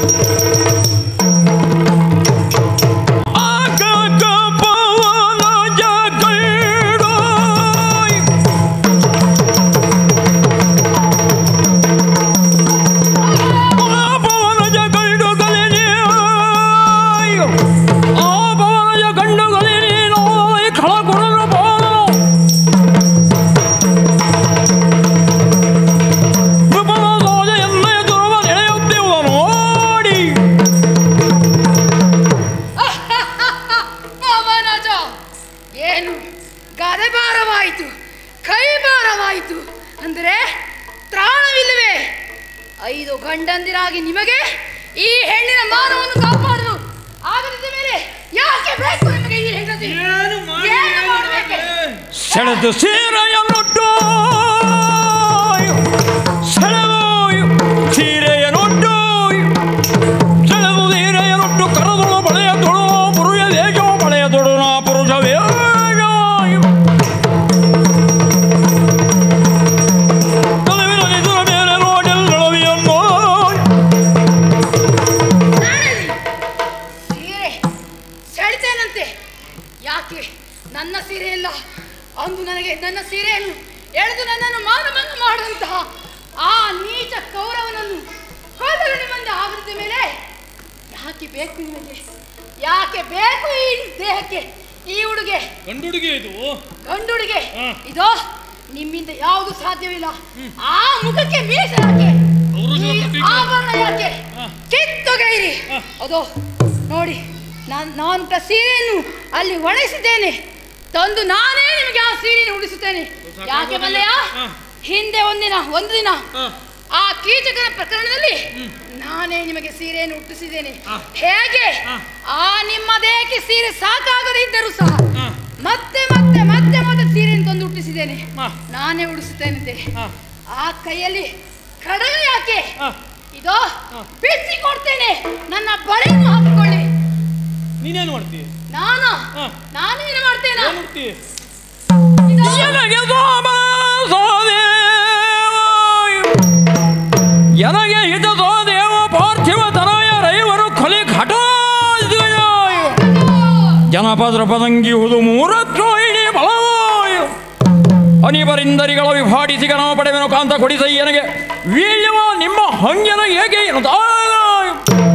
ನೋಡಿ ಪವನಜ ಏನು ಗದೆ ಭಾರವಾಯಿತು ಕೈ ಭಾರವಾಯಿತು ಅಂದರೆ ತ್ರಾಣವಿಲ್ಲವೇ ಐದು ಗಂಡಂದಿರಾಗಿ ನಿಮಗೆ ಈ ಹೆಣ್ಣಿನ ಮಾನವನ್ನು ಕಾಪಾಡಲು ಆಗದಿದ್ದ ಮೇಲೆ ಯಾಕೆ ಬೇಕು ನಿಮಗೆ ಈ ಹೆಂಡತಿ ಏನು ಮಾಡಬೇಕೆ ಸೆಳೆದು ಸೀರೆಯನ್ನುಟ್ಟು ಸೆಳೆದು ಸೀರೆಯನ್ನುಟ್ಟು ಸೆಳೆದು ಸೀರೆಯನ್ನುಟ್ಟು ಕರದೊಳು ಬಳೆಯ ತೊಳು ಪುರುಷ ದೇಶ ಬಳೆಯ ತೊಡು ನಾ ಪುರುಷವೇ ತಲೆವಿರಲಿಸುವ ಮೇಲೆ ನೋಡೆಲ್ಲಳವಿಯನ್ನು ನಾಣಲಿ ಸೀರೆ ಸೆಳಿತೇನಂತೆ ಯಾಕೆ ನನ್ನ ಸೀರೆ ಇಲ್ಲ ಅಂದು ನನಗೆ ನನ್ನ ಸೀರೆಯನ್ನು ಎಳೆದು ನನ್ನನ್ನು ಮಾನಭಂಗ ಮಾಡುವಂತಹ ಆ ನೀಚ ಕೌರವನನ್ನು ಹೋದಲು ನಿಮ್ಮಂದ ಆವರಿದ ಮೇಲೆ ಯಾಕೆ ಬೇಕು ನಿಮಗೆ ಯಾಕೆ ಬೇಕು ಈ ದೇಹಕ್ಕೆ ಈ ಉಡುಗೆ ಗಂಡುಡುಗೆ ಇದು ಗಂಡುಡುಗೆ ಹಾ. ಇದೋ ನಿಮ್ಮಿಂದ ಯಾವುದು ಸಾಧ್ಯವಿಲ್ಲ ಆ ಮುಖಕ್ಕೆ ಮೀಸೆ ಯಾಕೆ ಅವ್ರು ಈ ಜೋರು ಕೈಗೆ- ಆಭರಣ ಯಾಕೆ ಹಾ. ಕಿತ್ತೊಗೈರಿ ಹಾ. ಅದೋ ನೋಡಿ ನಾನು ನಾನು ತ ಸೀರೆಯನ್ನು ಅಲ್ಲಿ ಒಣಗಿಸಿದ್ದೇನೆ ತಂದು ನಾನೇ ನಿಮಗೆ ಆ ಸೀರೆಯನ್ನು ಉಡಿಸುತ್ತೇನೆ ಸಾಕಾಗೋದಿಲ್ಲ. ಯಾಕೆ ಬಲ್ಲೆಯ ಹಾ. ಹಿಂದೆ ಒಂದಿನ ಒಂದು ದಿನ ಹಾ. ಆ ಕೀಚಕನ ಪ್ರಕರಣದಲ್ಲಿ ನಾನೇ ನಿಮಗೆ ಸೀರೆಯನ್ನು ಹುಟ್ಟಿಸಿದ್ದೇನೆ ಹಾ. ಹೇಗೆ ಹಾ. ಆ ನಿಮ್ಮ ದೇಹಕ್ಕೆ ಸೀರೆ ಸಾಕಾಗದೇ ಇದ್ದರೂ ಸಹ ಹಾ. ಮತ್ತೆ ಮತ್ತೆ ಮತ್ತೆ ಮತ್ತೆ ಸೀರೆಯನ್ನು ತಂದು ಹುಟ್ಟಿಸಿದ್ದೇನೆ ಹಾ. ನಾನೇ ಉಡಿಸುತ್ತೇನಂತೆ ಹಾ. ಆ ಕೈಯಲ್ಲಿ ಕಡಗ ಯಾಕೆ ಹಾ. ಇದೋ ಹಾ. ಬಿಚ್ಚಿ ಕೊಡ್ತೇನೆ ನನ್ನ ಬಳೆಯನ್ನು ಹಾಕಿಕೊಳ್ಳಿ ನೀನೇನು ಮಾಡ್ತೀಯ ನಾನು ಹಾ. ನಾನೇನು ಮಾಡ್ತೇನೆ ಏನ್ ಮಾಡ್ತೀಯ ಇದೋ, ಎನಗೆ ಸೋಮ ಸೋದೇವ ಎನಗೆ ಹಿತ ಸೋದೇವ ಪಾರ್ಥಿವ ತನಯ ರೈವರು ಕಲಿ ಘಟ ಜನಪದ್ರ ಪದಂಗಿಯುವುದು ಮೂರತ್ರೋಹಿಣಿ ಬಲವಾಯು ಅನಿಬರಿಂದರಿಗಳ ವಿಭಾಡಿಸಿ ಗಣವ ಪಡೆವೆನು ಕಾಂತ ಕೊಡಿಸೈ ನನಗೆ ವೀಳ್ಯವ ನಿಮ್ಮ ಹಂಗೆನ ಹೇಗೆ ಎನ್ನುತ್ತಾಯ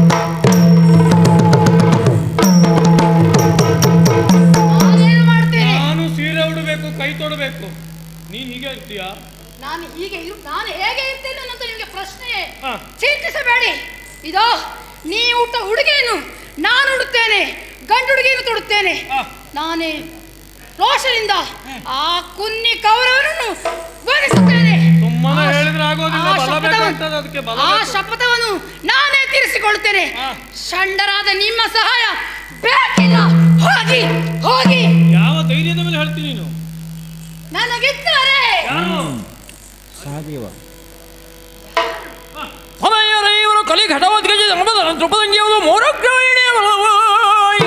ನಾನೇನು ಮಾಡ್ತೇನೆ ನಾನು ಸೀರೆ ಉಡಬೇಕು ಕೈ ತೊಡಬೇಕು ನೀನ್ ಹೀಗೆ ಇರ್ತೀಯಾ ನಾನು ಹೀಗೆ ಇರು ನಾನು ಹೇಗೆ ಇರ್ತೇನೆ ಅನ್ನೋದು ನಿಮಗೆ ಪ್ರಶ್ನೆ ಹಾ. ಚಿಂತಿಸಬೇಡಿ ಇದೋ ನೀ ಊಟ ಉಡುಗೆಯನ್ನು ನಾನು ಉಡುತ್ತೇನೆ ಗಂಡು ಉಡುಗೆಯನ್ನು ತೊಡುತ್ತೇನೆ ಹಾ. ನಾನೇ ರೋಷದಿಂದ ಆ ಕುನ್ನಿ ಕೌರವನನ್ನು ವರಿಸುತ್ತೇನೆ ಸುಮ್ಮನೆ ಆ- ಹೇಳಿದ್ರೆ ಆಗೋದಿಲ್ಲ, ಆ ಬಲ ಶಪಥವನ್ನು- ಬೇಕಾಗ್ತದೆ ಅದಕ್ಕೆ, ಬಲ ಆ ಬೇಕು. ಶಪಥವನ್ನು ನಾನೇ ತೀರಿಸಿಕೊಳ್ಳುತ್ತೇನೆ ಹಾ. ಷಂಡರಾದ ನಿಮ್ಮ ಸಹಾಯ ಬೇಕಿಲ್ಲ ಹೋಗಿ ಹೋಗಿ ಯಾವ ಧೈರ್ಯದ ಮೇಲೆ ಹೇಳ್ತೀನಿ ನೀನು ನನಗಿದ್ದಾರೆ ಯಾರು ತನಯ ರೈವರು ಕಲಿ ಘಟವದ್ಗಜ ಜನಪದ ದ್ರುಪದಂಗಿಯುವುದು ಮೂರತ್ರೋಹಿಣಿ ಬಲವಾಯು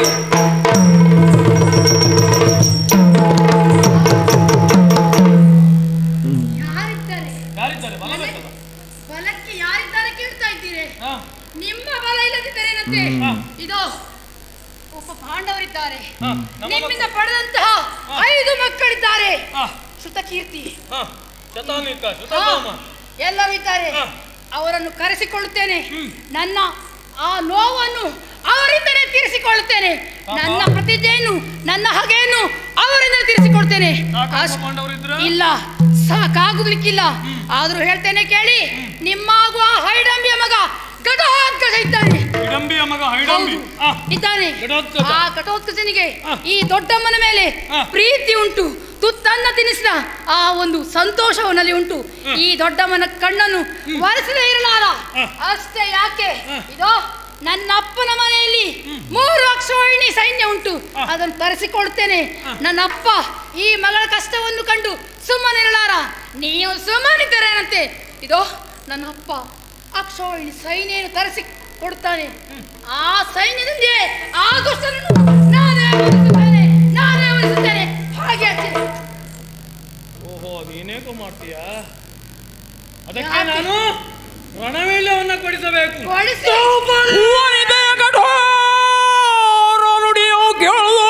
ಯಾರಿದ್ದಾರೆ ಯಾರಿದ್ದಾರೆ ಬಲ ಬೇಕಲ್ಲ ಬಲಕ್ಕೆ ಯಾರಿದ್ದಾರೆ ಕೇಳ್ತಾ ಇದ್ದೀರಿ ಹಾ. ನಿಮ್ಮ ಬಲ ಇಲ್ಲದಿದ್ದರೇನಂತೆ ಹಾ. ಇದು ಒಬ್ಬ ಪಾಂಡವರಿದ್ದಾರೆ ಹಾ, ನಮ್ಮ ನಿಮ್ಮಿಂದ ಪಡೆದಂತಹ ಐದು ಮಕ್ಕಳಿದ್ದಾರೆ ಹಾ. ಶ್ರುತಕೀರ್ತಿ ಹಾ ಶತಾನಿಕ ಹಾ, ಶತಾಮ ಎಲ್ಲರೂ ಇದ್ದಾರೆ ಹಾ. ಅವರನ್ನು ಕರೆಸಿಕೊಳ್ಳುತ್ತೇನೆ ನನ್ನ ಆ ನೋವನ್ನು ಅವರಿಂದಲೇ ತೀರಿಸಿಕೊಳ್ಳುತ್ತೇನೆ ನನ್ನ ಪ್ರತಿಜ್ಞೆಯನ್ನು ನನ್ನ ಹಗೆಯನ್ನು ಅವರಿಂದ ತೀರಿಸಿಕೊಳ್ತೇನೆ ಅಷ್ಟ್- ಸಾಕಾಕೊಂಡವರಿದ್ರ ಇಲ್ಲ ಸಾಕಾಗುದಕ್ಕಿಲ್ಲ ಆದ್ರೂ ಹೇಳ್ತೇನೆ ಕೇಳಿ ನಿಮ್ಮಾಗುವ ಹೈಡಂಬಿಯ ಮಗ ಘಟೋತ್ಕಚ ಇದ್ದಾನೆ ಹಿಡಂಬಿಯ ಮಗ ಹೈಡಂಬಿ ಹೌದು, ಆ, ಇದ್ದಾನೆ ಘಟೋತ್ಕಚ. ಆ ಘಟೋತ್ಕಚನಿಗೆ ಆ. ಈ ದೊಡ್ಡಮ್ಮನ ಮೇಲೆ ಆ. ಪ್ರೀತಿ ಉಂಟು ತುತ್ತನ್ನ ತಿನ್ನಿಸಿದ ಆ ಒಂದು ಸಂತೋಷವನಲ್ಲಿ ಉಂಟು ಈ ದೊಡ್ಡಮ್ಮನ ಕಣ್ಣನ್ನು ಒರೆಸದೇ ಇರಲಾರ ಆ. ಅಷ್ಟೇ ಯಾಕೆ ಆ. ಇದೋ ನನ್ನ ಅಪ್ಪನ ಮನೆಯಲ್ಲಿ ಮೂರು ಅಕ್ಷೋಹಿಣಿ ಸೈನ್ಯ ಉಂಟು ಆ. ಅದನ್ನು ತರಿಸಿಕೊಳ್ತೇನೆ ನನ್ನ ಅಪ್ಪ ಈ ಮಗಳ ಕಷ್ಟವನ್ನು ಕಂಡು ಸುಮ್ಮನಿರಲಾರ ನೀವು ಸುಮ್ಮನಿದ್ದರೇನಂತೆ ಇದೋ ನನ್ನ ಅಪ್ಪ ಅಕ್ಷೋಹಿಣಿ ಸೈನ್ಯವನ್ನು ತರಿಸಿ ಕೊಡ್ತಾನೆ ಆ ಸೈನ್ಯದೊಂದಿಗೆ ಆ ದುಷ್ಟರನ್ನು ನಾನೇ ವರಿಸುತ್ತೇನೆ ನಾನೇ ವರಿಸುತ್ತೇನೆ ಹಾಗೆ ಆಚೆ. ಓಹೋ ನೀನೇಕೋ ಮಾಡ್ತೀಯಾ ಅದಕ್ಕೆ ಯಾಕೆ? ನಾನು ರಣವೀಳ್ಯವನ್ನ ಕೊಡಿಸಬೇಕು ಕೊಡಿಸಿ ವನಿತೆಯ ಕಠೋರ ನುಡಿಯೋ ಕೇಳುವುದು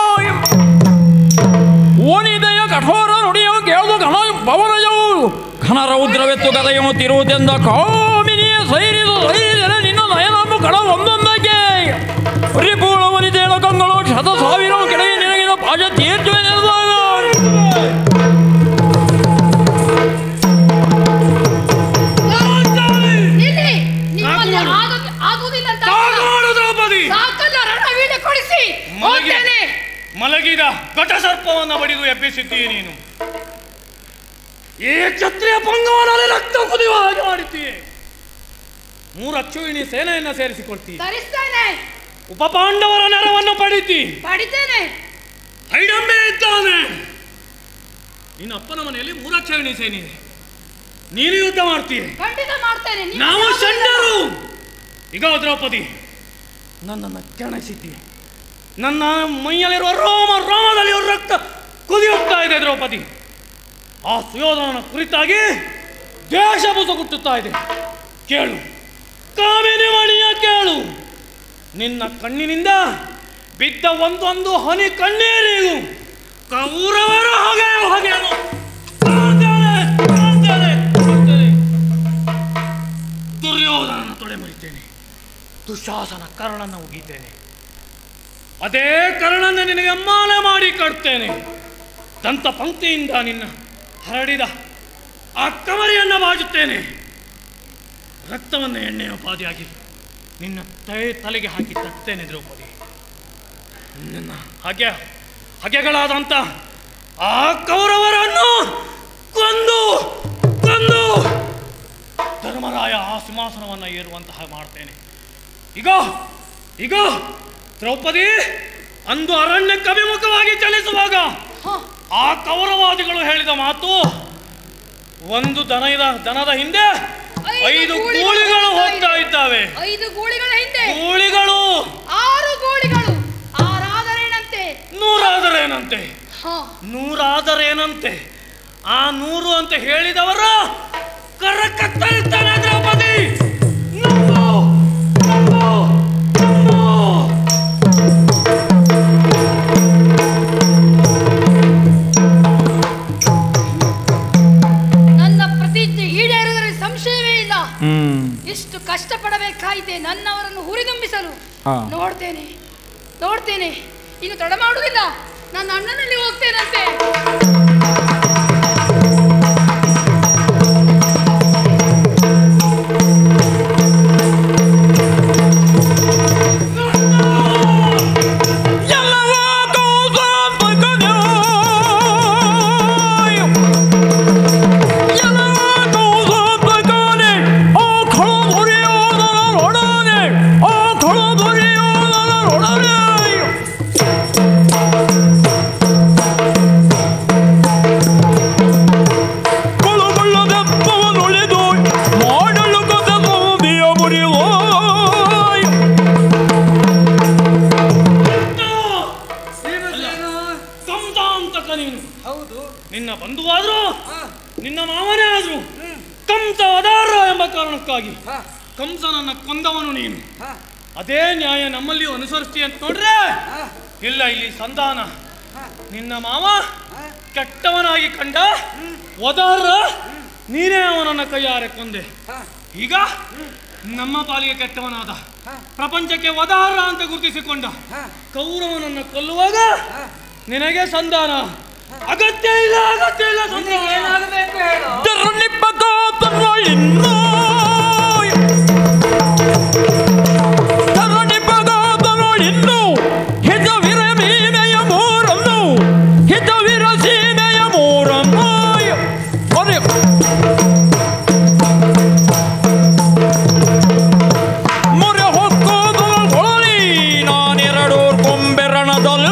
ವನಿತೆಯ ಕಠೋರ ನುಡಿಯೋ ಕೇಳುವುದು ಘನ ಪವನಯವು ಘನ ರೌದ್ರವೆತ್ತು ಕದೆಯುತ್ತಿರುವುದೆಂದ ಕಾಮಿನಿಯ ಸೈರಿದು ಸೈರಿದರೆ ನಿನ್ನ ನಯನನ್ನು ಕಡ ಒಂದೊಂದಕ್ಕೆ ಪರಿಪೂರ್ಣ ವನಿತೆಯ ಕಂಗಳು ಶತ ಸಾವಿರ ಕೆಳಗೆ ನಿನಗಿನ ಪಾಜ ತೀರ್ಚುವೆ ಇಲ್ಲಿ ನಿಮ್ಮಲ್ಲಿ ಸಾಕು ಮಾಡು. ಆಗ- ಆಗುವುದಿಲ್ಲ ಅಂತ ಸಾಗಾಡು ದ್ರೌಪದಿ ಸಾಕಲ್ಲ ರಣವೀಳ್ಯ ಕೊಡಿಸಿ ಮಲಗಿ ಹೋಗ್ತೇನೆ ಮಲಗಿದ ಘಟಸರ್ಪವನ್ನು ಬಡಿದು ಎಬ್ಬಿಸಿದ್ದೀಯ ನೀನು ಈ ಕ್ಷತ್ರಿಯ ಪಂಗವನಲ್ಲಿ ರಕ್ತ ಕುದಿಯುವ ಹಾಗೆ ಮಾಡಿದ್ದೀಯೆ ಮೂರು ಅಕ್ಷುವಿಣಿ ಸೇನೆಯನ್ನ ಸೇರಿಸಿಕೊಳ್ತಿ ಧರಿಸ್ತೇನೆ ಉಪಪಾಂಡವರ ನೆರವನ್ನು ಪಡಿತಿ ಪಡಿತೇನೆ ಐಡಂಬೆ ಇದ್ದಾನೆ ನಿನ್ನ ಅಪ್ಪನ ಮನೆಯಲ್ಲಿ ಮೂರಕ್ಷವಿಣಿ ಸೇನೆ ಇದೆ ನೀನು ಯುದ್ಧ ಮಾಡ್ತೀಯ ಖಂಡಿತ ಮಾಡ್ತೇನೆ ನಿಮ್ಮ ನಾವು ಸಾವು ಷಂಡರು ಈಗ ದ್ರೌಪದಿ ನನ್ನನ್ನು ಕೆಣಸಿದ್ದಿ ನನ್ನ ಮೈಯಲ್ಲಿರುವ ರೋಮ ರೋಮದಲ್ಲಿ ರಕ್ತ ಕುದಿಯುತ್ತಾ ಇದೆ ದ್ರೌಪದಿ ಆ ಸುಯೋಧನನ ಕುರಿತಾಗಿ ದೇಶ ಬುಸುಗುಟ್ಟುತ್ತಾ ಇದೆ ಕೇಳು ಕಾಮಿನಿ ಮಣಿಯ ಕೇಳು ನಿನ್ನ ಕಣ್ಣಿನಿಂದ ಬಿದ್ದ ಒಂದೊಂದು ಹನಿ ಕಣ್ಣೀರಿಗೂ ಕೌರವರ ಹೊಗೆ ಹೊಗೆಯನ್ನು ಕಾಣ್ತೇನೆ, ಕಾಣ್ತೇನೆ, ಕಾಣ್ತೇನೆ. ದುರ್ಯೋಧನನ ತೊಡೆ ಮುರಿತೇನೆ ದುಶಾಸನ ಕರ್ಣನ ಉಗಿತೇನೆ ಅದೇ ಕರ್ಣನ ನಿನಗೆ ಮಾಲೆ ಮಾಡಿ ಕಟ್ತೇನೆ ದಂತ ಪಂಕ್ತಿಯಿಂದ ನಿನ್ನ ಹರಡಿದ ಆ ಕಮರಿಯನ್ನು ಬಾಜುತ್ತೇನೆ ರಕ್ತವನ್ನು ಎಣ್ಣೆಯ ಪಾದಿಯಾಗಿ ನಿನ್ನ ತೈ ತಲೆಗೆ ಹಾಕಿ ತಟ್ಟೇನೆ ದ್ರೌಪದಿ ನಿನ್ನ ಹಾಗೆ ಹಗೆಗಳಾದಂಥ ಆ ಕೌರವರನ್ನು ಕೊಂದು ಕೊಂದು ಧರ್ಮರಾಯ ಆ ಸಿಂಹಾಸನವನ್ನು ಏರುವಂತಹ ಮಾಡ್ತೇನೆ ಈಗ ಈಗ ದ್ರೌಪದಿ ಅಂದು ಅರಣ್ಯಕ್ಕೆ ಅಭಿಮುಖವಾಗಿ ಚಲಿಸುವಾಗ ಹ, ಆ ಕೌರವಾದಿಗಳು ಹೇಳಿದ ಮಾತು ಒಂದು ದನದ ದನದ ಹಿಂದೆ ಐದು ಗೂಳಿಗಳು ಹೋಗ್ತಾ ಇದ್ದಾವೆ ಐದು ಗೂಳಿಗಳ ಹಿಂದೆ ಗೂಳಿಗಳು ಆರು ಗೂಳಿಗಳು ಆರಾದರೇನಂತೆ ನೂರಾದರೇನಂತೆ ಹ ನೂರಾದರೇನಂತೆ ಆ ನೂರು ಅಂತ ಹೇಳಿದವರ ಕರ ಕತ್ತರಿಸ್ತಾನೆ ದ್ರೌಪದಿ ನಂಬು, ನಂಬು, ನಂಬು. ನನ್ನ ಪ್ರತಿಜ್ಞೆ ಈಡೇರುವುದರಲ್ಲಿ ಸಂಶಯವೇ ಇಲ್ಲ ಹ್ಮ್ ಇಷ್ಟು ಕಷ್ಟಪಡಬೇಕಾಯಿತೆ ನನ್ನವರನ್ನು ಹುರಿದುಂಬಿಸಲು ಹಾ. ನೋಡ್ತೇನೆ ನೋಡ್ತೇನೆ ಇನ್ನು ತಡ ಮಾಡುವುದಿಲ್ಲ ನನ್ನ ಅಣ್ಣನಲ್ಲಿ ಹೋಗ್ತೇನಂತೆ ಎಲ್ಲವ ಕೌಸಂಬಕನು. ಎಲ್ಲವ ಕೌಸಂಬಕನೆ. ಆ ಖಳ ದುರ್ಯೋಧನನೊಡನೆ. ಆ ಖಳ ದುರ್ಯೋಧನನೊಡನೆ. ಕೊಳಗೊಳ್ಳದೆಪ್ಪವನೊಳೆದು ಮಾಡಲು ಕಥೆಯ ಮುರಿಯೋ ಕಂಸಾಂತಕ ನೀನು ಹೌದು ನಿನ್ನ ಬಂಧುವಾದ್ರು ಹಾ, ನಿನ್ನ ಮಾವನೇ ಆದ್ರು ಹ್ಮ್, ಕಂಸ ವದಾರ ಎಂಬ ಕಾರಣಕ್ಕಾಗಿ ಹಾ, ಕಂಸನನ್ನ ಕೊಂದವನು ನೀನು ಹಾ, ಅದೇ ನ್ಯಾಯ ನಮ್ಮಲ್ಲಿಯೂ ಅನುಸರಿಸ್ತೀಯ ಅಂತ ನೋಡ್ರೆ ಹಾ, ಇಲ್ಲ ಇಲ್ಲಿ ಸಂಧಾನ ಹಾ, ನಿನ್ನ ಮಾವ ಹಾ, ಕೆಟ್ಟವನಾಗಿ ಕಂಡ ವದಾರ ನೀನೇ ಅವನನ್ನ ಕೈಯಾರೆ ಕೊಂದೆ ಹಾ, ಈಗ ನಮ್ಮ ಪಾಲಿಗೆ ಕೆಟ್ಟವನಾದ ಹಾ, ಪ್ರಪಂಚಕ್ಕೆ ವದಾರ ಅಂತ ಗುರುತಿಸಿಕೊಂಡ ಹಾ, ಕೌರವನನ್ನ ಕೊಲ್ಲುವಾಗ ಹಾ. ನಿನಗೆ ಸಂಧಾನ ಅಗತ್ಯ ಇಲ್ಲ ಅಗತ್ಯ ಇಲ್ಲ ನಿನಗೆ ಸಂಧಾನ ಏನಾಗಬೇಕು ಹೇಳು ತೆರಣಿಪ್ಪಗಾತನೊಳಿನ್ನೋ ತೆರಣಿಪ್ಪಗಾತನೊಳಿನ್ನು ಹಿತವಿರ ಮೀಮೆಯ ಮೂರನ್ನು ಹಿತವಿರ ಸೀಮೆಯ ಮೂರನ್ನು ಒರೆ ಮೊರೆ ಹೊಕ್ಕೋದೊಳಗೊಳಲಿ ನಾನೆರಡು ಕೊಂಬೆರಣದಲ್ಲಿ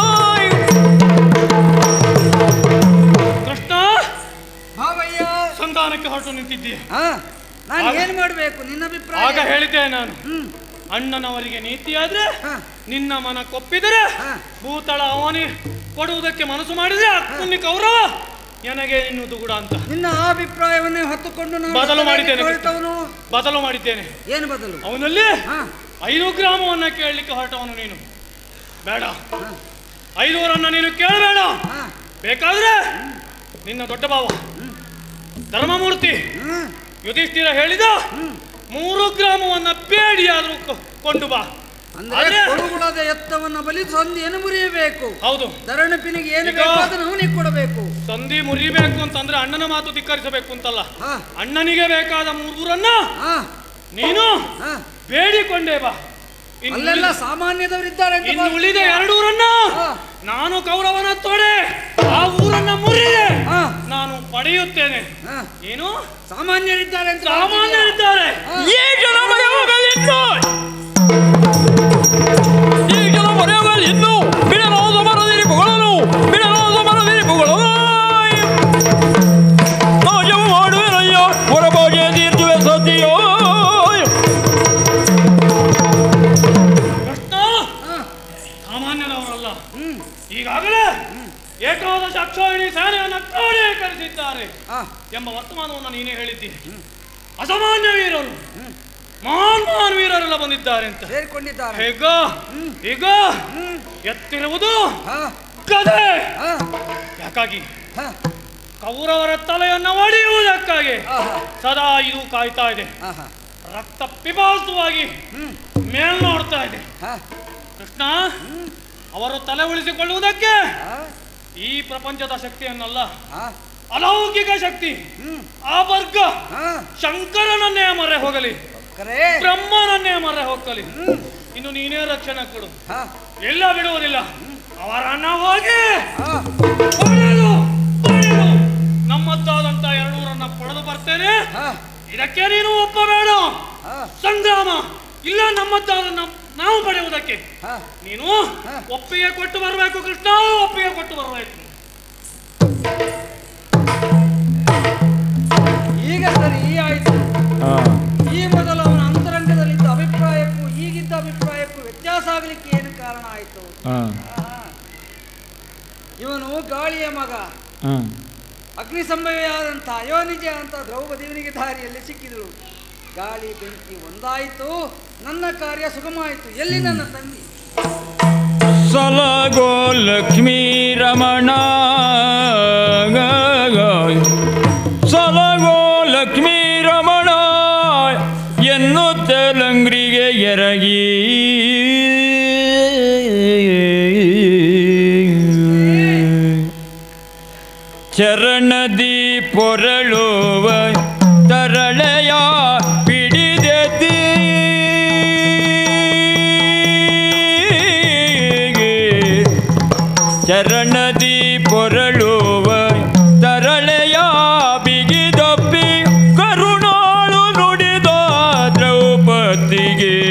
ಕೃಷ್ಣ ಭಾವಯ್ಯ ಸಂಧಾನಕ್ಕೆ ಹೊರಟು ನಿಂತಿದ್ದೀಯ ಹಾ ನಾನು ಆಗ- ಏನ್ ಮಾಡ್ಬೇಕು ನಿನ್ನ ಅಭಿಪ್ರಾಯ ಆಗ ಹೇಳಿದ್ದೆ ನಾನು ಹ್ಮ್ ಅಣ್ಣನವರಿಗೆ ನೀತಿಯಾದ್ರೆ ಹಾ. ನಿನ್ನ ಮನ ಕೊಪ್ಪಿದರೆ ಹಾ. ಭೂತಳ ಅವನಿ ಕೊಡುವುದಕ್ಕೆ ಮನಸ್ಸು ಮಾಡಿದ್ರೆ ಅಕ್ಕುನಿ ಕೌರವ ನನಗೆ ನಿನ್ನುವುದು ಕೂಡ ಅಂತ ನಿನ್ನ ಅಭಿಪ್ರಾಯವನ್ನೇ ಹೊತ್ತುಕೊಂಡು ನಾನು ಬದಲು ಮಾಡಿದ್ದೇನೆ ಕೃಷ್ಣ. ಹೊರಟವನು ಬದಲು ಮಾಡಿದ್ದೇನೆ ಏನು ಬದಲು ಅವನಲ್ಲಿ ಹಾ ಐದು ಗ್ರಾಮವನ್ನ ಕೇಳಲಿಕ್ಕೆ ಹೊರಟವನು ನೀನು ಬೇಡ ಐದೂರನ್ನ ನೀನು ಕೇಳಬೇಡ ಹಾ ಬೇಕಾದ್ರೆ ನಿನ್ನ ದೊಡ್ಡ ಭಾವ ಧರ್ಮಮೂರ್ತಿ ಹ್ಮ್ ಯುಧಿಷ್ಠಿರ ಹೇಳಿದ ಮೂರು ಗ್ರಾಮವನ್ನ ಬೇಡಿಯಾದ್ರೂ ಕೊ- ಕೊಂಡು ಬಾ ಅಂದ್ರೆ ಆದ್ರೆ- ಕೊಡುಗುಳದ ಎತ್ತವನ್ನ ಬಲಿ ಸಂಧಿಯನ್ನು ಮುರಿಯಬೇಕು ಹೌದು ಧರಣಪಿನಿಗೆ ಏನು ಈಗ- ಬೇಕೋ ಅದನ್ನು ಅವನಿಗೆ ಕೊಡಬೇಕು ಸಂಧಿ ಮುರಿಬೇಕು ಅಂತಂದ್ರೆ ಅಣ್ಣನ ಮಾತು ಧಿಕ್ಕರಿಸಬೇಕು ಅಂತಲ್ಲ ಹಾ ಅಣ್ಣನಿಗೆ ಬೇಕಾದ ಮೂರನ್ನ ಹಾ ನೀನು ಹಾ ಬೇಡಿಕೊಂಡೇ ಬಾ ಇನ್ನು ಅಲ್ಲೆಲ್ಲ ಉಳಿದ- ಸಾಮಾನ್ಯದವರಿದ್ದಾರೆ ಅಂತ ಇನ್ನು ಉಳಿದ ಭಾವಿಸ್ತೀಯ? ಎರಡೂರನ್ನ ಹಾ. ನಾನು ಕೌರವನ ತೊಡೆ ಆ ಊರನ್ನ ಮುರಿದೆ ಹಾ ನಾನು ಪಡೆಯುತ್ತೇನೆ ಹಾ ಏನು ಸಾಮಾನ್ಯರಿದ್ದಾರೆ ಅಂತ ಭಾವಿಸ್ತೀಯ? ಸಾಮಾನ್ಯರಿದ್ದಾರೆ ಈ ಜನ ಮರೆಯೋಗಲಿನ್ನು ಈ ಜನ ಮರೆಯೋಗಲಿನ್ನು ಬಿಡಲಾದ ಮರದಿರಿ ಪುಗಳನು ಬಿಡಲಾದ ಮರದಿರಿ ಪುಗಳನು ನಾಜವು ಮಾಡುವೆನಯ್ಯ ಹೊರಬಾಗೆ ತೀರ್ಥುವೆ ಸತಿಯೋ ಕೃಷ್ಣ ಹಾ ಸಾಮಾನ್ಯದವರಲ್ಲ ಹ್ಮ್ ಈಗಾಗಲೇ ಏಕಾದಶ ಅಕ್ಷೋಹಿಣಿ ಸೇನೆಯನ್ನು ಕ್ರೋಢೀಕರಿಸಿದ್ದಾರೆ ಹಾ ಎಂಬ ವರ್ತಮಾನವನ್ನು ನೀನೇ ಹೇಳಿದ್ದೀನಿ ಅಸಾಮಾನ್ಯ ವೀರರು ಮಹಾನ್ ಮಹಾನ್ ವೀರರೆಲ್ಲ ಬಂದಿದ್ದಾರೆ ಅಂತ ಸೇರಿಕೊಂಡಿದ್ದಾರೆ ಹೇಗ ಈಗ ಹ್ಮ್ ಎತ್ತಿರುವುದು ಹಾ ಗದೆ ಹಾ ಯಾಕಾಗಿ ಹಾ ಕೌರವರ ತಲೆಯನ್ನು ಒಡೆಯುವುದಕ್ಕಾಗಿ ಆಹಾ ಸದಾ ಇದು ಕಾಯ್ತಾ ಇದೆ ಆಹಾ ರಕ್ತ ಪಿಪಾಸುವಾಗಿ ಹ್ಮ್ ಮೇಲ್ ನೋಡ್ತಾ ಇದೆ ಹಾ ಕೃಷ್ಣ ಅವರು ತಲೆ ಉಳಿಸಿಕೊಳ್ಳುವುದಕ್ಕೆ ಹಾ ಈ ಪ್ರಪಂಚದ ಶಕ್ತಿಯನ್ನಲ್ಲ ಹಾ ಅಲೌಕಿಕ ಶಕ್ತಿ ಹ್ಮ್ ಆ ವರ್ಗ ಹಾ ಶಂಕರನನ್ನೇ ಮರೆ ಹೋಗಲಿ ಕರೆ ಬ್ರಹ್ಮನನ್ನೇ ಮರೆ ಹೋಗಲಿ ಹ್ಮ್ ಇನ್ನು ನೀನೇ ರಕ್ಷಣೆ ಕೊಡು ಹಾ ಎಲ್ಲ ಬಿಡುವುದಿಲ್ಲ ಅವರನ್ನ ಹೋಗಿ ಹಾ ಹೊಡೆದು ಬಡಿದು ನಮ್ಮದ್ದಾದಂತ ಎರಡೂರನ್ನ ಪಡೆದು ಬರ್ತೇನೆ ಹಾ ಇದಕ್ಕೆ ನೀನು ಒಪ್ಪಬೇಡ ಹಾ ಸಂಗ್ರಾಮ ಇಲ್ಲ ನಮ್ಮದ್ದಾದ ನಮ್- ನಾವು ಪಡೆಯುವುದಕ್ಕೆ ಹಾ ನೀನು ಹಾ. ಒಪ್ಪಿಗೆ ಕೊಟ್ಟು ಬರಬೇಕು ಕೃಷ್ಣ ಒಪ್ಪಿಗೆ ಕೊಟ್ಟು ಬರಬೇಕು ಈಗ ಸರಿ ಆಯ್ತು ಈ ಮೊದಲು ಅವನ ಅಂತರಂಗದಲ್ಲಿದ್ದ ಅಭಿಪ್ರಾಯಕ್ಕೂ ಈಗಿದ್ದ ಅಭಿಪ್ರಾಯಕ್ಕೂ ವ್ಯತ್ಯಾಸ ಆಗಲಿಕ್ಕೆ ಏನು ಕಾರಣ ಆಯಿತು ಇವನು ಗಾಳಿಯ ಮಗ ಅಗ್ನಿ ಸಂಭವಿಯಾದಂಥ ಅಯೋನಿಜ ಅಂತ ದ್ರೌಪದಿಯವನಿಗೆ ದಾರಿಯಲ್ಲಿ ಸಿಕ್ಕಿದ್ರು ಗಾಳಿ ಬೆಂಕಿ ಒಂದಾಯಿತು ನನ್ನ ಕಾರ್ಯ ಸುಗಮಾಯಿತು ಎಲ್ಲಿ ನನ್ನ ತಂಗಿ ಸಲಗೋ ಲಕ್ಷ್ಮೀ ರಮಣ ಸಲಗೋ ಲಕ್ಷ್ಮೀ ರಮಣ ಎನ್ನುತ್ತ ಲಂಗ್ರಿಗೆ ಎರಗಿ ಚರಣದಿ ಪೊರಳುವ ತರಳೆಯ ಪಿಡಿದೆದ್ದಿ ಚರಣದಿ ಪೊರಳುವ ತರಳೆಯ ಬಿಗಿದಪ್ಪಿ ಕರುಣಾಳು ನುಡಿದ ದ್ರೌಪದಿಗೆ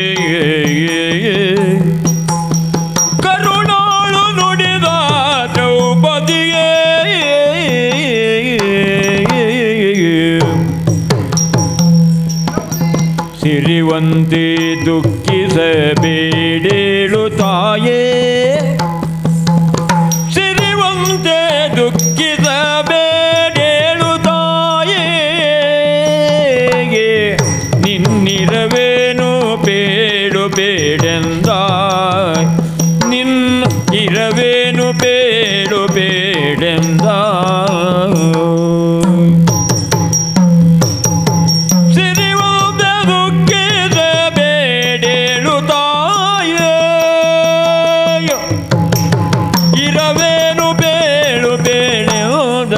ಕರುಣಾಳು ನುಡಿದ ದ್ರೌಪದಿಗೆ ಸಿರಿವಂತೆ ದುಃಖಿಸಬೇಡೇಳು ತಾಯೇ ಸಿರಿವಂತೆ ದುಃಖಿಸಬೇಡೇಳು ತಾಯೇ ನಿನ್ನಿರವೇನು ಬೇಡು ಬೇಡೆಂದ ನಿನ್ನ ಇರವೇನು ಬೇಡು ಬೇಡೆಂದ ಸಿರಿವಂತ ದುಃಖಿಸಬೇಡೇಳು ತಾಯೇ ಇರವೇನು ಬೇಳು ಬೇಳೆಯೋದ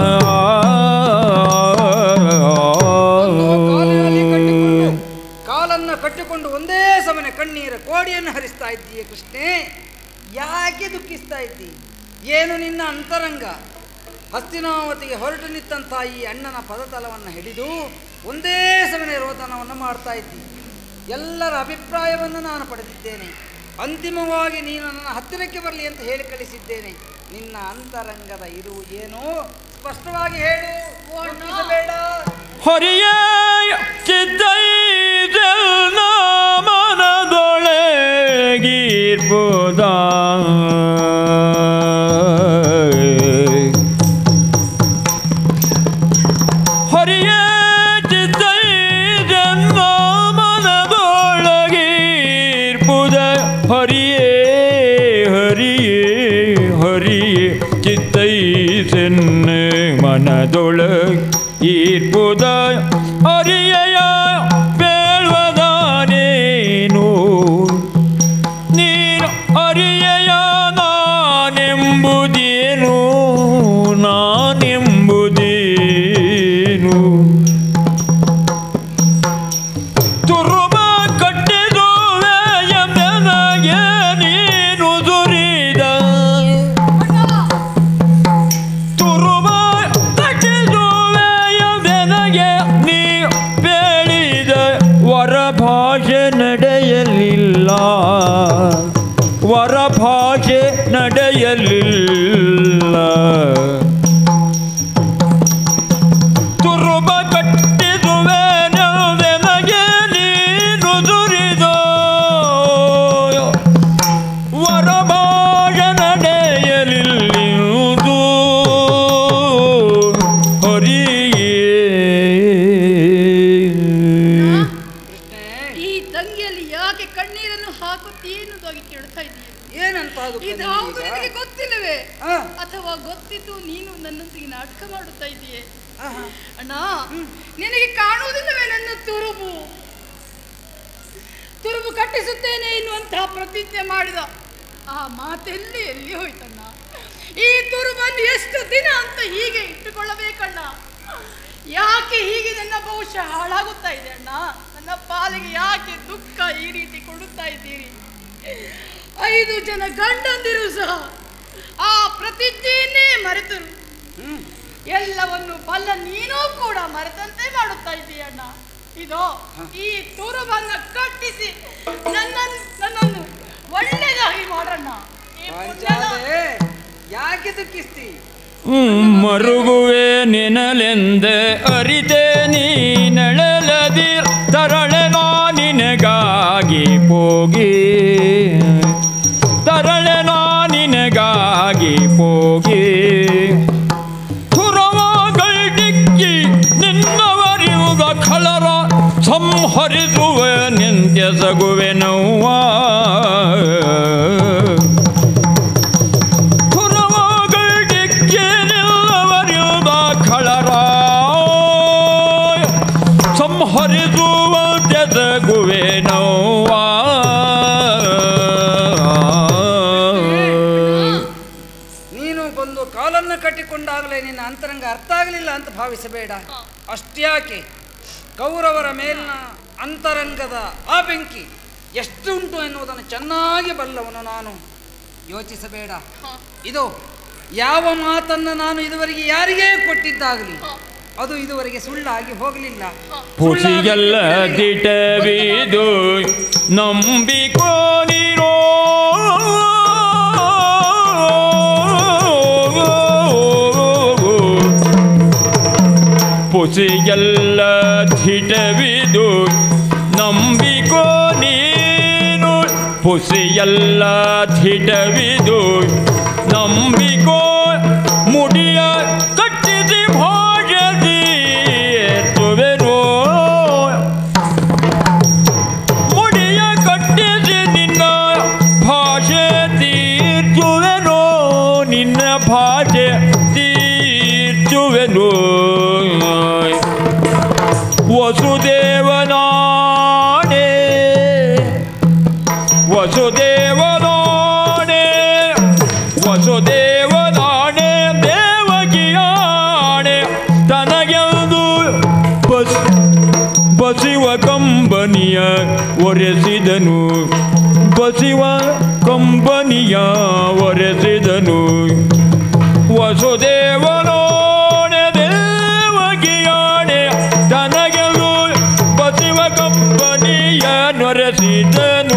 ಕಾಲಿನಲ್ಲಿ ಕಟ್ಟಿಕೊಂಡು ಕಾಲನ್ನ ಕಟ್ಟಿಕೊಂಡು ಒಂದೇ ಸಮನೆ ಕಣ್ಣೀರ ಕೋಡಿಯನ್ನು ಹರಿಸ್ತಾ ಇದ್ದೀಯ ಕೃಷ್ಣೆ ಯಾಕೆ ದುಃಖಿಸ್ತಾ ಇದ್ದಿ ಏನು ನಿನ್ನ ಅಂತರಂಗ ಹಸ್ತಿನಾವತಿಗೆ ಹೊರಟು ನಿಂತಹ ಈ ಅಣ್ಣನ ಪದತಲವನ್ನು ಹಿಡಿದು ಒಂದೇ ಸಮನೆ ರೋದನವನ್ನು ಮಾಡ್ತಾ ಇದ್ದಿ ಎಲ್ಲರ ಅಭಿಪ್ರಾಯವನ್ನು ನಾನು ಪಡೆದಿದ್ದೇನೆ ಅಂತಿಮವಾಗಿ ನೀನು ನನ್ನ ಹತ್ತಿರಕ್ಕೆ ಬರಲಿ ಅಂತ ಹೇಳಿ ಕಳಿಸಿದ್ದೇನೆ ನಿನ್ನ ಅಂತರಂಗದ ಇರು ಏನು ಸ್ಪಷ್ಟವಾಗಿ ಹೇಳು ದುಃಖಿಸಬೇಡ ಹೊರಿಯ ಚಿತ್ತೈದೆಲ್ಲ ಮನದೊಳಗೀರ್ಬೋದ ತೀರ್ಪುದ ಅರಿಯಯ ಬೇಳ್ವದ ನೀನು ನೀನು ಅರಿಯಯ ನಾನೆಂಬುದೇನು ನಾನೆಂಬುದೇನು ತುರುಬ ಕಟ್ಟಿದುವೆ ಎಂದೆನಗೆ ನೀನು ದುರಿದ ತುರುಬ ಕಟ್ಟಿದುವೆ ಎಂದೆನಗೆ ನೀ ಬೇಡಿದ ವರ ಭಾಷೆ ನಡೆಯಲಿಲ್ಲ ವರ ಭಾಷೆ ನಡೆಯಲಿಲ್ಲ ತುರುಬ ಕಟ್ಟಿದುವೆ ನೆನಗೆ ನೀನು ದುರಿದೋ ವರಭಾಗ ನಡೆಯಲಿಲ್ಲುದು ಹರಿಯೇ ಈ ತಂಗಿಯಲ್ಲಿ ಯಾಕೆ ಕಣ್ಣೀರನ್ನು ಹಾಕುತ್ತೀ ಎನ್ನುವುದಾಗಿ ಕೇಳ್ತಾ ಇದ್ದೀಯ ಏನಂತ ಅದು ಇದಾವುದು ನಿನಗೆ ಗೊತ್ತಿಲ್ಲವೇ ಆ, ಅಥವಾ ಗೊತ್ತಿದ್ದು ನೀನು ನನ್ನೊಂದಿಗೆ ನಾಟಕ ಮಾಡುತ್ತಾ ಇದೆಯೇ ಆಹಾ. ಅಣ್ಣ ನಿನಗೆ ಕಾಣುವುದಿಲ್ಲವೇ ನನ್ನ ತುರುಬು ತುರುಬು ಕಟ್ಟಿಸುತ್ತೇನೆ ಎನ್ನುವಂತಹ ಪ್ರತಿಜ್ಞೆ ಮಾಡಿದ ಆ ಮಾತೆಲ್ಲಿ ಎಲ್ಲಿ ಹೋಯ್ತಣ್ಣ ಈ ತುರುಬನ್ನು ಎಷ್ಟು ದಿನ ಅಂತ ಹೀಗೆ ಇಟ್ಟುಕೊಳ್ಳಬೇಕಣ್ಣ ಯಾಕೆ ಹೀಗೆ ನನ್ನ ಭವಿಷ್ಯ ಹಾಳಾಗುತ್ತಾ ಇದೆ ಅಣ್ಣ ನನ್ನ ಪಾಲಿಗೆ ಯಾಕೆ ದುಃಖ ಈ ರೀತಿ ಕೊಡುತ್ತಾ ಇದ್ದೀರಿ ಐದು ಜನ ಗಂಡಂದಿರು ಸಹ ಆ ಪ್ರತಿಜ್ಞೆಯನ್ನೇ ಮರೆತರು ಎಲ್ಲವನ್ನು ಬಲ್ಲ ನೀನೂ ಕೂಡ ಮರೆತಂತೆ ಮಾಡುತ್ತಾ ಇದ್ದೀಯಣ್ಣ ಇದು ಈ ತುರುಬನ್ನ ಕಟ್ಟಿಸಿ ನನ್ನನ್ನು ನನ್ನನ್ನು ಒಳ್ಳೆಯದಾಗಿ ಮಾಡೋಣ ಈ ಪುಣ್ಯದ ಪಾಂಚಾಲೆ ಯಾಕೆ ದುಃಖಿಸ್ತಿ ಮರುಗುವೆ ನಿನಲೆಂದೆ ಅರಿತೆ ನೀನಳಲದಿರ್ ತರಳೆ ನಿನಗಾಗಿ ಹೋಗಿ ತರಳೆ ನಿನಗಾಗಿ ಹೋಗಿ ತುರವಗಳ್ಡಿಕ್ಕಿ ನಿನ್ನವರಿಯುಗ ಖಳರ ಸಂಹರಿಸುವ ನಿಂತ್ಯಸಗುವೆ ನೋವ ಪುರವಗಳ್ಡಿಕ್ಕಿನಿಲ್ಲವರಿಯುದ ಖಳರ ಸಂಹರಿಸುವ ತೆಸಗುವೆ ನೋವ ನೀನು ಬಂದು ಕಾಲನ್ನು ಕಟ್ಟಿಕೊಂಡಾಗಲೇ ನಿನ್ನ ಅಂತರಂಗ ಅರ್ಥ ಆಗಲಿಲ್ಲ ಅಂತ ಭಾವಿಸಬೇಡ ಅಷ್ಟ್ಯಾಕೆ ಕೌರವರ ಮೇಲಿನ ಅಂತರಂಗದ ಆ ಬೆಂಕಿ ಎಷ್ಟುಂಟು ಎನ್ನುವುದನ್ನು ಚೆನ್ನಾಗಿ ಬಲ್ಲವನು ನಾನು ಯೋಚಿಸಬೇಡ ಇದು ಯಾವ ಮಾತನ್ನು ನಾನು ಇದುವರೆಗೆ ಯಾರಿಗೇ ಕೊಟ್ಟಿದ್ದಾಗಲಿ ಅದು ಇದುವರೆಗೆ ಸುಳ್ಳಾಗಿ ಹೋಗಲಿಲ್ಲ ಪುಸಿಗೆಲ್ಲ ದಿಟವಿದು ನಂಬಿಕೋ ನೀರೋ ಪುಸಿಗೆಲ್ಲ ದಿಟವಿದು ನಂಬಿಕೋ ನೀನು ಪುಸಿಯಲ್ಲ ದಿಟವಿದು ನಂಬಿಕೋ ಮುಡಿಯ ಕಟ್ಟಿಸಿ ಭಾಷದಿ ತುವೆರೋ ಮುಡಿಯ ಕಟ್ಟಿಸಿ ನಿನ್ನ ಭಾಷೆ ತೀರ್ಚುವೆನೋ ನಿನ್ನ ಭಾಷೆ ತೀರ್ಚುವೆನೋ ವಸುದೇವನಾಡೆ ವಸುದೇವನಾಡೆ ವಸುದೇವನಾಡೆ ದೇವಗಿಯಾಡೆ ತನಗೆಂದು ಬಸ್ ಬಸಿವ ಕಂಬನಿಯ ಒರೆಸಿದನು ಬಸಿವ ಕಂಬನಿಯ ಒರೆಸಿದನು ವಸುದೇವನೋಡೆ ದೇವಗಿಯಾಡೆ ತನಗೆಂದು ಬಸಿವ ಕಂಬನಿಯ ನೊರೆಸಿದನು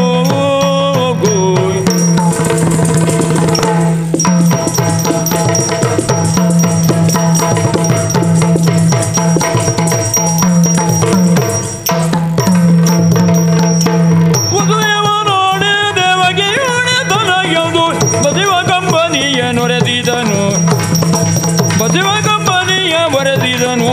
ವಸುದೇವನೋಡೆ ದೇವಗಿಯಾಡೆ ತನಗೆಂದು ಬಸಿವ ಕಂಬನಿಯ ನೊರೆಸಿದನು ಬಸಿವ ಕಂಬನಿಯ ಒರೆಸಿದನು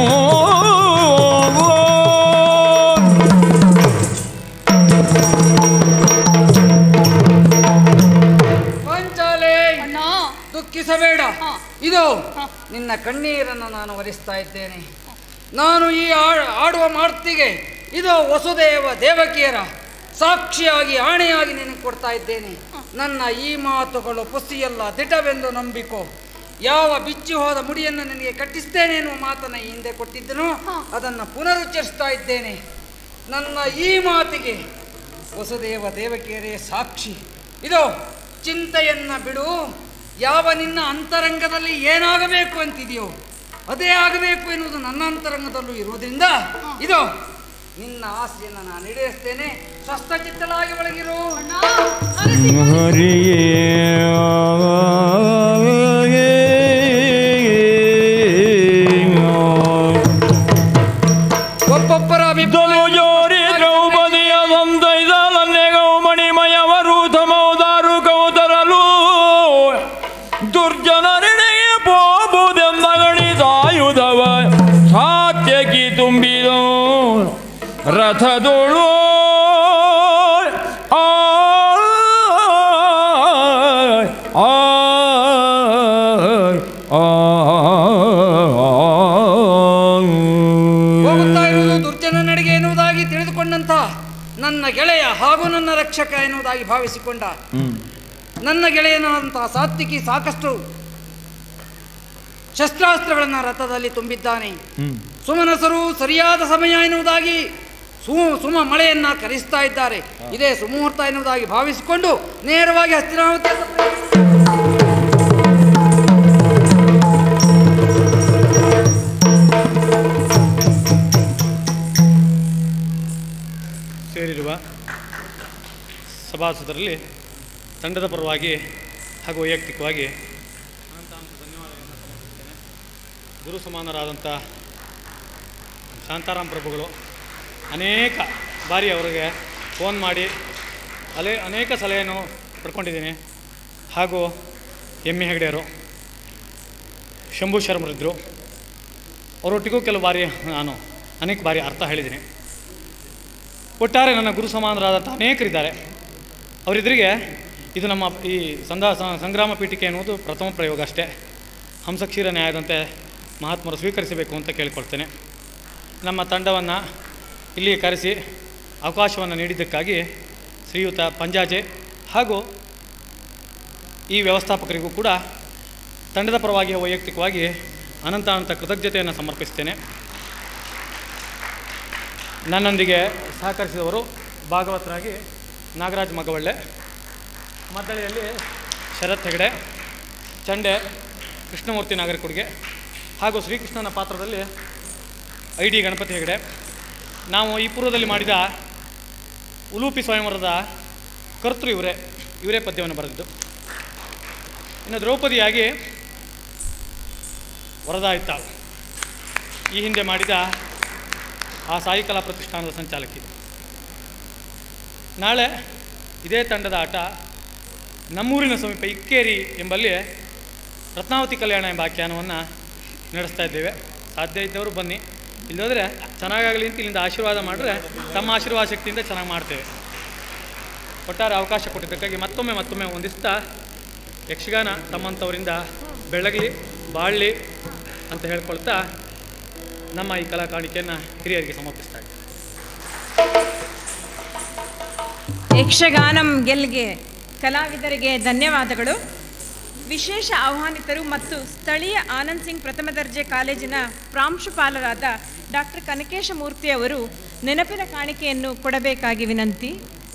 ಪಾಂಚಾಲೆ ಅಣ್ಣ ದುಃಖಿಸಬೇಡ ಹಾ. ಇದು ಹಾ. ನಿನ್ನ ಕಣ್ಣೀರನ್ನು ನಾನು ಒರೆಸ್ತಾ ಇದ್ದೇನೆ ನಾನು ಈ ಆ- ಆಡುವ ಮಾರ್ತಿಗೆ ಇದು ವಸುದೇವ ದೇವಕಿಯರ ಸಾಕ್ಷಿಯಾಗಿ ಆಣೆಯಾಗಿ ನಿನಗೆ ಕೊಡ್ತಾ ಇದ್ದೇನೆ ನನ್ನ ಈ ಮಾತುಗಳು ಪುಸ್ತಿಯಲ್ಲ ದಿಟವೆಂದು ನಂಬಿಕೋ ಯಾವ ಬಿಚ್ಚಿ ಹೋದ ಮುಡಿಯನ್ನು ನಿನಗೆ ಕಟ್ಟಿಸ್ತೇನೆ ಎನ್ನುವ ಮಾತನ್ನು ಈ ಹಿಂದೆ ಕೊಟ್ಟಿದ್ದನು ಅದನ್ನು ಪುನರುಚ್ಚರಿಸ್ತಾ ಇದ್ದೇನೆ ನನ್ನ ಈ ಮಾತಿಗೆ ವಸುದೇವ ದೇವಕಿಯರೇ ಸಾಕ್ಷಿ ಇದು ಚಿಂತೆಯನ್ನ ಬಿಡು ಯಾವ ನಿನ್ನ ಅಂತರಂಗದಲ್ಲಿ ಏನಾಗಬೇಕು ಅಂತಿದೆಯೋ ಅದೇ ಆಗಬೇಕು ಎನ್ನುವುದು ನನ್ನ ಅಂತರಂಗದಲ್ಲೂ ಇರುವುದರಿಂದ ಇದು ನಿನ್ನ ಆಸೆಯನ್ನು ನಾನು ಈಡೇರಿಸ್ತೇನೆ ಸ್ವಸ್ಥಚಿತ್ತಲಾಗಿ ಒಳಗಿರು ಅಣ್ಣ ನರಸಿಂಹ ಒಬ್ಬೊಬ್ಬರ ಅಭಿಪ್ರಾಯ ಜೋರಿ ದ್ರೌಪದಿಯ ಸಂತೈಸಲನ್ನೇ ಗೌಮಣಿಮಯವರು ತಮೋದಾರು ಕೌತರಲು ದುರ್ಜನರಿಡೆಗೆ ಪೋಬುದೆಂದ ಗಣಿತಾಯುಧವ ಸಾತ್ಯಕಿ ತುಂಬಿದು ರಥದೊಳು ಆ ಆ ಹೋಗುತ್ತಾ ಇರುವುದು ದುರ್ಜನ ನಡಿಗೆ ಎನ್ನುವುದಾಗಿ ತಿಳಿದುಕೊಂಡಂತ ನನ್ನ ಗೆಳೆಯ ಹಾಗೂ ನನ್ನ ರಕ್ಷಕ ಎನ್ನುವುದಾಗಿ ಭಾವಿಸಿಕೊಂಡ ನನ್ನ ಗೆಳೆಯನಾದಂತಹ ಸಾತ್ವಿಕಿ ಸಾಕಷ್ಟು ಶಸ್ತ್ರಾಸ್ತ್ರಗಳನ್ನು ರಥದಲ್ಲಿ ತುಂಬಿದ್ದಾನೆ ಸುಮನಸರು ಸರಿಯಾದ ಸಮಯ ಎನ್ನುವುದಾಗಿ ಸು ಸುಮ ಮಳೆಯನ್ನ ಕರೆಸ್ತಾ ಇದ್ದಾರೆ ಇದೇ ಸುಮುಹೂರ್ತ ಎನ್ನುವುದಾಗಿ ಭಾವಿಸಿಕೊಂಡು ನೇರವಾಗಿ ಹಸ್ತಿನಾವತಿ ಸೇರಿರುವ ಸಭಾಸದರಲ್ಲಿ ತಂಡದ ಪರವಾಗಿ ಹಾಗೂ ವೈಯಕ್ತಿಕವಾಗಿ ಅನಂತಾನಂತ ಧನ್ಯವಾದಗಳನ್ನು ಸಮರ್ಪಿಸುತ್ತೇನೆ ಗುರು ಸಮಾನರಾದಂಥ ಶಾಂತಾರಾಮ್ ಪ್ರಭುಗಳು ಅನೇಕ ಬಾರಿ ಅವರಿಗೆ ಫೋನ್ ಮಾಡಿ ಅಲೆ ಅನೇಕ ಸಲಹೆಯನ್ನು ಪಡ್ಕೊಂಡಿದ್ದೀನಿ ಹಾಗೂ ಎಮ್ಮೆ ಹೆಗಡೆಯರು ಶಂಭು ಶರ್ಮರಿದ್ದರು ಅವರೊಟ್ಟಿಗೂ ಕೆಲವು ಬಾರಿ ನಾನು ಅನೇಕ ಬಾರಿ ಅರ್ಥ ಹೇಳಿದ್ದೀನಿ ಒಟ್ಟಾರೆ ನನ್ನ ಗುರು ಸಮಾನರಾದಂಥ ಅನೇಕರಿದ್ದಾರೆ ಅವರಿದ್ರಿಗೆ ಇದು ನಮ್ಮ ಈ ಸಂಧ ಸ- ಸಂಗ್ರಾಮ ಪೀಠಿಕೆ ಎನ್ನುವುದು ಪ್ರಥಮ ಪ್ರಯೋಗ ಅಷ್ಟೇ ಹಂಸಕ್ಷೀರ ನ್ಯಾಯದಂತೆ ಮಹಾತ್ಮರು ಸ್ವೀಕರಿಸಬೇಕು ಅಂತ ಕೇಳಿಕೊಳ್ತೇನೆ ನಮ್ಮ ತಂಡವನ್ನು ಇಲ್ಲಿ ಕರೆಸಿ ಅವಕಾಶವನ್ನು ನೀಡಿದ್ದಕ್ಕಾಗಿ ಶ್ರೀಯುತ ಪಂಜಾಜೆ ಹಾಗೂ ಈ ವ್ಯವಸ್ಥಾಪಕರಿಗೂ ಕೂಡ ತಂಡದ ಪರವಾಗಿ ವೈಯಕ್ತಿಕವಾಗಿ ಅನಂತ ಅನಂತ ಕೃತಜ್ಞತೆಯನ್ನು ಸಮರ್ಪಿಸ್ತೇನೆ ನನ್ನೊಂದಿಗೆ ಸಹಕರಿಸಿದವರು ಭಾಗವತರಾಗಿ ನಾಗರಾಜ್ ಮಗವಳ್ಳೆ ಮದ್ದಳೆಯಲ್ಲಿ ಶರತ್ ಹೆಗಡೆ ಚಂಡೆ ಕೃಷ್ಣಮೂರ್ತಿ ನಾಗರಿಕುಡಿಗೆ ಹಾಗೂ ಶ್ರೀಕೃಷ್ಣನ ಪಾತ್ರದಲ್ಲಿ ಐ ಡಿ ಗಣಪತಿ ಹೆಗಡೆ ನಾವು ಈ ಪೂರ್ವದಲ್ಲಿ ಮಾಡಿದ ಉಲೂಪಿ ಸ್ವಯಂವರದ ಕರ್ತೃ ಇವರೇ ಇವರೇ ಪದ್ಯವನ್ನು ಬರೆದಿದ್ದು ಇನ್ನು ದ್ರೌಪದಿಯಾಗಿ ವರದಾಯಿತ ಈ ಹಿಂದೆ ಮಾಡಿದ ಆ ಸಾಯಿ ಕಲಾ ಪ್ರತಿಷ್ಠಾನದ ಸಂಚಾಲಕಿ ನಾಳೆ ಇದೇ ತಂಡದ ಆಟ ನಮ್ಮೂರಿನ ಸಮೀಪ ಇಕ್ಕೇರಿ ಎಂಬಲ್ಲಿ ರತ್ನಾವತಿ ಕಲ್ಯಾಣ ಎಂಬ ಆಖ್ಯಾನವನ್ನು ನಡೆಸ್ತಾ ಇದ್ದೇವೆ ಸಾಧ್ಯ ಇದ್ದವರು ಬನ್ನಿ ಇಲ್ಲೋದ್ರೆ ಚೆನ್ನಾಗಾಗಲಿ ಅಂತ ಇಲ್ಲಿಂದ ಆಶೀರ್ವಾದ ಮಾಡಿದ್ರೆ ತಮ್ಮ ಆಶೀರ್ವಾದ ಶಕ್ತಿಯಿಂದ ಚೆನ್ನಾಗಿ ಮಾಡ್ತೇವೆ ಒಟ್ಟಾರೆ ಅವಕಾಶ ಕೊಟ್ಟಿದ್ದಕ್ಕಾಗಿ ಮತ್ತೊಮ್ಮೆ ಮತ್ತೊಮ್ಮೆ ಒಂದಿಸ್ತಾ ಯಕ್ಷಗಾನ ತಮ್ಮಂಥವರಿಂದ ಬೆಳಗಲಿ ಬಾಳಲಿ ಅಂತ ಹೇಳ್ಕೊಳ್ತಾ ನಮ್ಮ ಈ ಕಲಾ ಕಾಣಿಕೆಯನ್ನು ಹಿರಿಯರಿಗೆ ಸಮರ್ಪಿಸ್ತಾ ಇದ್ದೀನಿ ಯಕ್ಷಗಾನಂ ಗೆಲ್ಗೆ ಕಲಾವಿದರಿಗೆ ಧನ್ಯವಾದಗಳು ವಿಶೇಷ ಆಹ್ವಾನಿತರು ಮತ್ತು ಸ್ಥಳೀಯ ಆನಂದ್ ಸಿಂಗ್ ಪ್ರಥಮ ದರ್ಜೆ ಕಾಲೇಜಿನ ಪ್ರಾಂಶುಪಾಲರಾದ ಡಾಕ್ಟರ್ ಕನಕೇಶ ಮೂರ್ತಿ ಅವರು ನೆನಪಿನ ಕಾಣಿಕೆಯನ್ನು ಕೊಡಬೇಕಾಗಿ ವಿನಂತಿ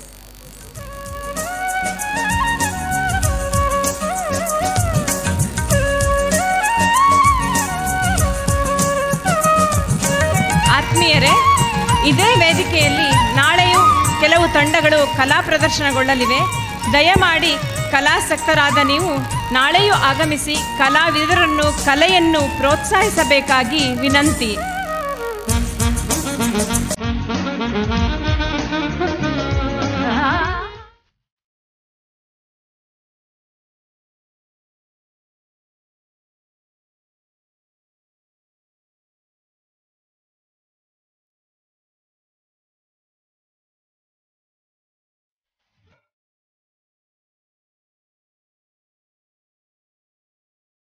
ಆತ್ಮೀಯರೇ ಇದೇ ವೇದಿಕೆಯಲ್ಲಿ ನಾಳೆಯೂ ಕೆಲವು ತಂಡಗಳು ಕಲಾ ಪ್ರದರ್ಶನಗೊಳ್ಳಲಿವೆ ದಯಮಾಡಿ ಕಲಾಸಕ್ತರಾದ ನೀವು ನಾಳೆಯೂ ಆಗಮಿಸಿ ಕಲಾವಿದರನ್ನು ಕಲೆಯನ್ನು ಪ್ರೋತ್ಸಾಹಿಸಬೇಕಾಗಿ ವಿನಂತಿ